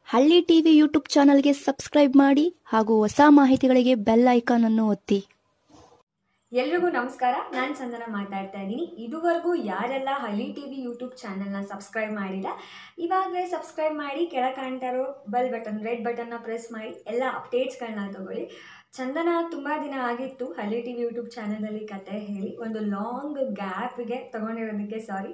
ಹಳ್ಳಿ TV YouTube ಚಾನಲ್ಗೆ subscribe ಮಾಡಿ ಹಾಗೂ ಹೊಸ ಮಾಹಿತಿಗಳಿಗೆ ಬೆಲ್ ಐಕಾನ್ ಅನ್ನು ಒತ್ತಿ ಎಲ್ರಿಗೂ ನಮಸ್ಕಾರ ನಾನು ಚಂದನ ಮಾತಾಡ್ತಾ ಇದ್ದೀನಿ ಇದುವರೆಗೂ ಯಾರೆಲ್ಲ ಹಳ್ಳಿ ಟಿ ವಿ ಯೂಟ್ಯೂಬ್ ಚಾನಲ್ನ ಸಬ್ಸ್ಕ್ರೈಬ್ ಮಾಡಿಲ್ಲ ಇವಾಗಲೇ ಸಬ್ಸ್ಕ್ರೈಬ್ ಮಾಡಿ ಕೆಳಗೆ ಕಾಣ್ತಾ ಇರೋ ಬೆಲ್ ಬಟನ್ ರೆಡ್ ಬಟನ್ನ ಪ್ರೆಸ್ ಮಾಡಿ ಎಲ್ಲ ಅಪ್ಡೇಟ್ಸ್ಗಳನ್ನ ತಗೊಳ್ಳಿ ಚಂದನ ತುಂಬ ದಿನ ಆಗಿತ್ತು ಹಳ್ಳಿ ಟಿ ವಿ ಯೂಟ್ಯೂಬ್ ಚಾನಲಲ್ಲಿ ಕತೆ ಹೇಳಿ ಒಂದು ಲಾಂಗ್ ಗ್ಯಾಪ್ಗೆ ತೊಗೊಂಡಿರೋದಕ್ಕೆ ಸಾರಿ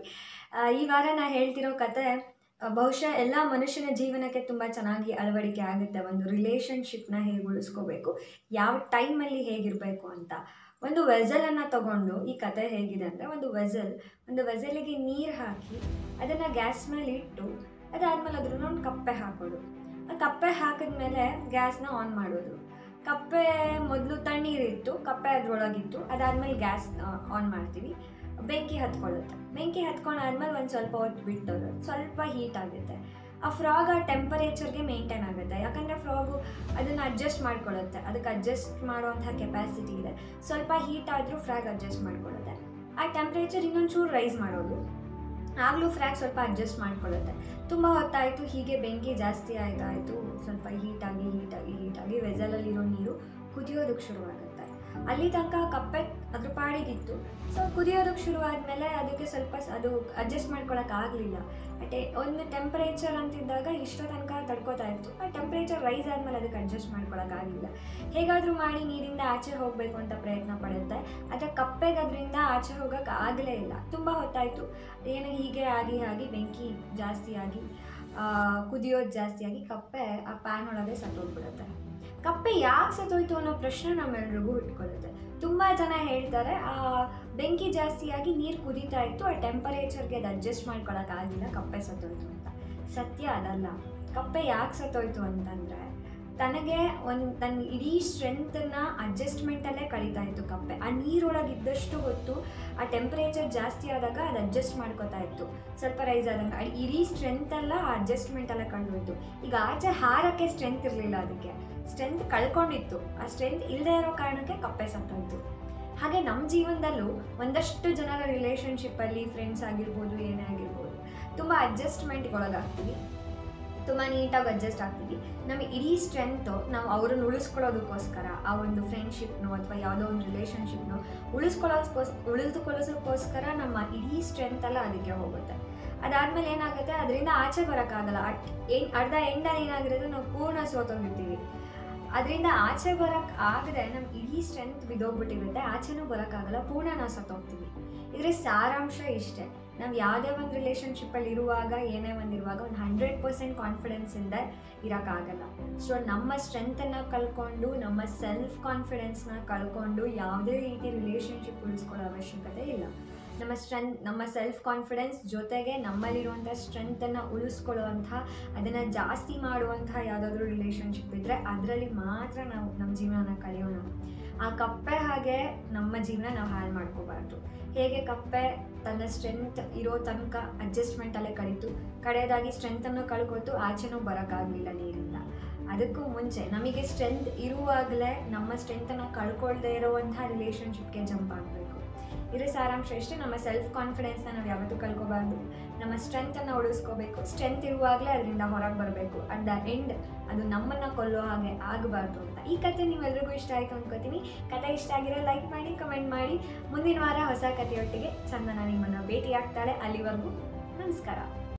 ಈ ವಾರ ನಾ ಹೇಳ್ತಿರೋ ಕತೆ ಆ, ಬಹುಶಃ ಎಲ್ಲ ಮನುಷ್ಯನ ಜೀವನಕ್ಕೆ ತುಂಬ ಚೆನ್ನಾಗಿ ಅಳವಡಿಕೆ ಆಗುತ್ತೆ ಒಂದು ರಿಲೇಷನ್ಶಿಪ್ನ ಹೇಗೆ ಉಳಿಸ್ಕೋಬೇಕು ಯಾವ ಟೈಮಲ್ಲಿ ಹೇಗಿರಬೇಕು ಅಂತ ಒಂದು ವೆಸಲನ್ನು ತಗೊಂಡು ಈ ಕತೆ ಹೇಗಿದೆ ಅಂದರೆ ಒಂದು ವೆಸಲ್ ಒಂದು ವೆಸಲಿಗೆ ನೀರು ಹಾಕಿ ಅದನ್ನು ಗ್ಯಾಸ್ ಮೇಲೆ ಇಟ್ಟು ಅದಾದಮೇಲೆ ಅದ್ರ ಒಂದು ಕಪ್ಪೆ ಹಾಕೋದು ಆ ಕಪ್ಪೆ ಹಾಕಿದ್ಮೇಲೆ ಗ್ಯಾಸ್ನ ಆನ್ ಮಾಡೋದು ಕಪ್ಪೆ ಮೊದಲು ತಣ್ಣೀರಿತ್ತು ಕಪ್ಪೆ ಅದರೊಳಗಿತ್ತು ಅದಾದಮೇಲೆ ಗ್ಯಾಸ್ ಆನ್ ಮಾಡ್ತೀವಿ ಬೆಂಕಿ ಹತ್ಕೊಳ್ಳುತ್ತೆ ಬೆಂಕಿ ಹತ್ಕೊಂಡಾದ್ಮೇಲೆ ಒಂದು ಸ್ವಲ್ಪ ಹೊತ್ತು ಬಿಟ್ಟೋದು ಸ್ವಲ್ಪ ಹೀಟ್ ಆಗುತ್ತೆ ಆ ಫ್ರಾಗ್ ಆ ಟೆಂಪರೇಚರ್ಗೆ ಮೇಂಟೈನ್ ಆಗುತ್ತೆ ಯಾಕಂದರೆ ಫ್ರಾಗು ಅದನ್ನು ಅಡ್ಜಸ್ಟ್ ಮಾಡ್ಕೊಳ್ಳುತ್ತೆ ಅದಕ್ಕೆ ಅಡ್ಜಸ್ಟ್ ಮಾಡುವಂಥ ಕೆಪಾಸಿಟಿ ಇದೆ ಸ್ವಲ್ಪ ಹೀಟ್ ಆದರೂ ಫ್ರಾಗ್ ಅಡ್ಜಸ್ಟ್ ಮಾಡ್ಕೊಳ್ಳುತ್ತೆ ಆ ಟೆಂಪ್ರೇಚರ್ ಇನ್ನೊಂಚೂರು ರೈಸ್ ಮಾಡೋದು ಆಗಲೂ ಫ್ರಾಗ್ ಸ್ವಲ್ಪ ಅಡ್ಜಸ್ಟ್ ಮಾಡ್ಕೊಳ್ಳುತ್ತೆ ತುಂಬ ಹೊತ್ತಾಯಿತು ಹೀಗೆ ಬೆಂಕಿ ಜಾಸ್ತಿ ಆಯ್ತಾಯಿತು ಸ್ವಲ್ಪ ಹೀಟಾಗಿ ಹೀಟಾಗಿ ಹೀಟಾಗಿ ವೆಸಲಲ್ಲಿರೋ ನೀರು ಕುದಿಯೋದಕ್ಕೆ ಶುರುವಾಗುತ್ತೆ ಅಲ್ಲಿ ತನಕ ಕಪ್ಪೆ ಅದ್ರ ಪಾಡಿಗಿತ್ತು ಸೊ ಕುದಿಯೋದಕ್ಕೆ ಶುರು ಆದಮೇಲೆ ಅದಕ್ಕೆ ಸ್ವಲ್ಪ ಸ- ಅದು ಅಡ್ಜಸ್ಟ್ ಮಾಡ್ಕೊಳಕ್ಕೆ ಆಗಲಿಲ್ಲ ಅಟೆ ಒಂದು ಟೆಂಪರೇಚರ್ ಅಂತಿದ್ದಾಗ ಇಷ್ಟೋ ತನಕ ತಡ್ಕೋತಾ ಇತ್ತು ಆ ಟೆಂಪರೇಚರ್ ರೈಸ್ ಆದಮೇಲೆ ಅದಕ್ಕೆ ಅಡ್ಜಸ್ಟ್ ಮಾಡ್ಕೊಳಕ್ಕಾಗಲಿಲ್ಲ ಹೇಗಾದರೂ ಮಾಡಿ ನೀರಿಂದ ಆಚೆ ಹೋಗಬೇಕು ಅಂತ ಪ್ರಯತ್ನ ಪಡುತ್ತೆ ಆದರೆ ಕಪ್ಪೆಗೆ ಅದರಿಂದ ಆಚೆ ಹೋಗೋಕೆ ಆಗಲೇ ಇಲ್ಲ ತುಂಬ ಹೊತ್ತಾಯಿತು ಏನು ಹೀಗೆ ಆಗಿ ಆಗಿ ಬೆಂಕಿ ಜಾಸ್ತಿ ಆಗಿ ಆ, ಕುದಿಯೋದು ಜಾಸ್ತಿ ಆಗಿ ಕಪ್ಪೆ ಆ ಪ್ಯಾನ್ ಒಳಗೆ ಸತ್ತೋಗ್ಬಿಡುತ್ತೆ ಕಪ್ಪೆ ಯಾಕೆ ಸತ್ತೋಯ್ತು ಅನ್ನೋ ಪ್ರಶ್ನೆ ನಮ್ಮೆಲ್ರಿಗೂ ಇಟ್ಕೊಳ್ಳುತ್ತೆ ತುಂಬ ಜನ ಹೇಳ್ತಾರೆ ಆ ಬೆಂಕಿ ಜಾಸ್ತಿಯಾಗಿ ನೀರು ಕುದೀತಾ ಇತ್ತು ಆ ಟೆಂಪರೇಚರ್ಗೆ ಅದು ಅಡ್ಜಸ್ಟ್ ಮಾಡ್ಕೊಳಕ್ಕಾಗಿಲ್ಲ ಕಪ್ಪೆ ಸತ್ತೋಯ್ತು ಅಂತ ಸತ್ಯ ಅದಲ್ಲ ಕಪ್ಪೆ ಯಾಕೆ ಸತ್ತೋಯ್ತು ಅಂತಂದರೆ ತನಗೆ ಒಂದು ತನ್ನ ಇಡೀ ಸ್ಟ್ರೆಂತನ್ನ ಅಡ್ಜಸ್ಟ್ಮೆಂಟಲ್ಲೇ ಕಳೀತಾ ಇತ್ತು ಕಪ್ಪೆ ಆ ನೀರೊಳಗಿದ್ದಷ್ಟು ಹೊತ್ತು ಆ ಟೆಂಪರೇಚರ್ ಜಾಸ್ತಿ ಆದಾಗ ಅದು ಅಡ್ಜಸ್ಟ್ ಮಾಡ್ಕೋತಾ ಇತ್ತು ಸ್ವಲ್ಪ ರೈಸ್ ಆದಂಗೆ ಆ ಇಡೀ ಸ್ಟ್ರೆಂತ್ ಎಲ್ಲ ಆ ಅಡ್ಜಸ್ಟ್ಮೆಂಟ್ ಎಲ್ಲ ಕಂಡುಹೋಯ್ತು ಈಗ ಆಚೆ ಹಾರಕ್ಕೆ ಸ್ಟ್ರೆಂತ್ ಇರಲಿಲ್ಲ ಅದಕ್ಕೆ ಸ್ಟ್ರೆಂತ್ ಕಳ್ಕೊಂಡಿತ್ತು ಆ ಸ್ಟ್ರೆಂತ್ ಇಲ್ಲದೆ ಇರೋ ಕಾರಣಕ್ಕೆ ಕಪ್ಪೆ ಸತ್ತೋಯ್ತು ಹಾಗೆ ನಮ್ಮ ಜೀವನದಲ್ಲೂ ಒಂದಷ್ಟು ಜನರ ರಿಲೇಷನ್ಶಿಪ್ಪಲ್ಲಿ ಫ್ರೆಂಡ್ಸ್ ಆಗಿರ್ಬೋದು ಏನೇ ಆಗಿರ್ಬೋದು ತುಂಬ ಅಡ್ಜಸ್ಟ್ಮೆಂಟ್ಗೆ ಒಳಗಾಗ್ತೀವಿ ತುಂಬ ನೀಟಾಗಿ ಅಡ್ಜಸ್ಟ್ ಆಗ್ತೀವಿ ನಮ್ಮ ಇಡೀ ಸ್ಟ್ರೆಂತು ನಾವು ಅವ್ರನ್ನ ಉಳಿಸ್ಕೊಳ್ಳೋದಕ್ಕೋಸ್ಕರ ಆ ಒಂದು ಫ್ರೆಂಡ್ಶಿಪ್ನೋ ಅಥವಾ ಯಾವುದೋ ಒಂದು ರಿಲೇಷನ್ಶಿಪ್ನೋ ಉಳಿಸ್ಕೊಳ್ಳೋದಕ್ಕೋಸ್ ಉಳಿದುಕೊಳ್ಳೋದಕ್ಕೋಸ್ಕರ ನಮ್ಮ ಇಡೀ ಸ್ಟ್ರೆಂತ್ ಎಲ್ಲ ಅದಕ್ಕೆ ಹೋಗುತ್ತೆ ಅದಾದಮೇಲೆ ಏನಾಗುತ್ತೆ ಅದರಿಂದ ಆಚೆ ಬರೋಕ್ಕಾಗಲ್ಲ ಅಟ್ ಏನ್ ಅರ್ಧ ಎಂಡಲ್ಲಿ ಏನಾಗಿರೋದು ನಾವು ಪೂರ್ಣ ಸೋತೋಗಿರ್ತೀವಿ ಅದರಿಂದ ಆಚೆ ಬರೋಕ್ಕೆ ಆಗದೆ ನಮ್ಮ ಇಡೀ ಸ್ಟ್ರೆಂತ್ ಬಿದ್ದೋಗ್ಬಿಟ್ಟಿರುತ್ತೆ ಆಚೆನೂ ಬರೋಕ್ಕಾಗಲ್ಲ ಪೂರ್ಣ ನಾವು ಸತ್ತೋಗ್ತೀವಿ ಇದ್ರ ಸಾರಾಂಶ ಇಷ್ಟೇ ನಾವು ಯಾವುದೇ ಒಂದು ರಿಲೇಷನ್ಶಿಪ್ಪಲ್ಲಿ ಇರುವಾಗ ಏನೇ ಒಂದು ಇರುವಾಗ ಒಂದು ಹಂಡ್ರೆಡ್ ಪರ್ಸೆಂಟ್ ಕಾನ್ಫಿಡೆನ್ಸಿಂದ ಇರೋಕ್ಕಾಗಲ್ಲ ಸೊ ನಮ್ಮ ಸ್ಟ್ರೆಂತನ್ನು ಕಳ್ಕೊಂಡು ನಮ್ಮ ಸೆಲ್ಫ್ ಕಾನ್ಫಿಡೆನ್ಸ್ನ ಕಳ್ಕೊಂಡು ಯಾವುದೇ ರೀತಿ ರಿಲೇಷನ್ಶಿಪ್ ಉಳಿಸ್ಕೊಳ್ಳೋ ಅವಶ್ಯಕತೆ ಇಲ್ಲ ನಮ್ಮ ಸ್ಟ್ರೆಂತ್ ನಮ್ಮ ಸೆಲ್ಫ್ ಕಾನ್ಫಿಡೆನ್ಸ್ ಜೊತೆಗೆ ನಮ್ಮಲ್ಲಿರುವಂಥ ಸ್ಟ್ರೆಂತನ್ನು ಉಳಿಸ್ಕೊಳ್ಳುವಂಥ ಅದನ್ನು ಜಾಸ್ತಿ ಮಾಡುವಂಥ ಯಾವುದಾದ್ರೂ ರಿಲೇಷನ್ಶಿಪ್ ಇದ್ದರೆ ಅದರಲ್ಲಿ ಮಾತ್ರ ನಾವು ನಮ್ಮ ಜೀವನನ ಕಳೆಯೋಣ ಆ ಕಪ್ಪೆ ಹಾಗೆ ನಮ್ಮ ಜೀವನ ನಾವು ಹಾಳು ಮಾಡ್ಕೋಬಾರ್ದು ಹೇಗೆ ಕಪ್ಪೆ ತನ್ನ ಸ್ಟ್ರೆಂತ್ ಇರೋ ತನಕ ಅಡ್ಜಸ್ಟ್ಮೆಂಟಲ್ಲೇ ಕಳೀತು ಕಡೆಯದಾಗಿ ಸ್ಟ್ರೆಂತನ್ನು ಕಳ್ಕೊತು ಆಚೆನೂ ಬರೋಕ್ಕಾಗಲಿಲ್ಲ ನೀರಿಂದ ಅದಕ್ಕೂ ಮುಂಚೆ ನಮಗೆ ಸ್ಟ್ರೆಂತ್ ಇರುವಾಗಲೇ ನಮ್ಮ ಸ್ಟ್ರೆಂತನ್ನು ಕಳ್ಕೊಳ್ದೇ ಇರೋವಂಥ ರಿಲೇಷನ್ಶಿಪ್ಗೆ ಜಂಪ್ ಆಗಬೇಕು ಇರೋ ಸಾರಾಂಶ ಇಷ್ಟೇ ನಮ್ಮ ಸೆಲ್ಫ್ ಕಾನ್ಫಿಡೆನ್ಸ್ನ ನಾವು ಯಾವತ್ತೂ ಕಳ್ಕೊಬಾರ್ದು ನಮ್ಮ ಸ್ಟ್ರೆಂತನ್ನು ಉಳಿಸ್ಕೋಬೇಕು ಸ್ಟ್ರೆಂತ್ ಇರುವಾಗಲೇ ಅದರಿಂದ ಹೊರಗೆ ಬರಬೇಕು ಅಟ್ ದ ಎಂಡ್ ಅದು ನಮ್ಮನ್ನು ಕೊಲ್ಲೋ ಹಾಗೆ ಆಗಬಾರ್ದು ಅಂತ ಈ ಕತೆ ನೀವೆಲ್ರಿಗೂ ಇಷ್ಟ ಆಯಿತು ಅನ್ಕೋತೀನಿ ಕತೆ ಇಷ್ಟ ಆಗಿರೋ ಲೈಕ್ ಮಾಡಿ ಕಮೆಂಟ್ ಮಾಡಿ ಮುಂದಿನ ವಾರ ಹೊಸ ಕಥೆಯೊಟ್ಟಿಗೆ ಚಂದನ ನಿಮ್ಮನ್ನು ಭೇಟಿ ಆಗ್ತಾಳೆ ಅಲ್ಲಿವರೆಗೂ ನಮಸ್ಕಾರ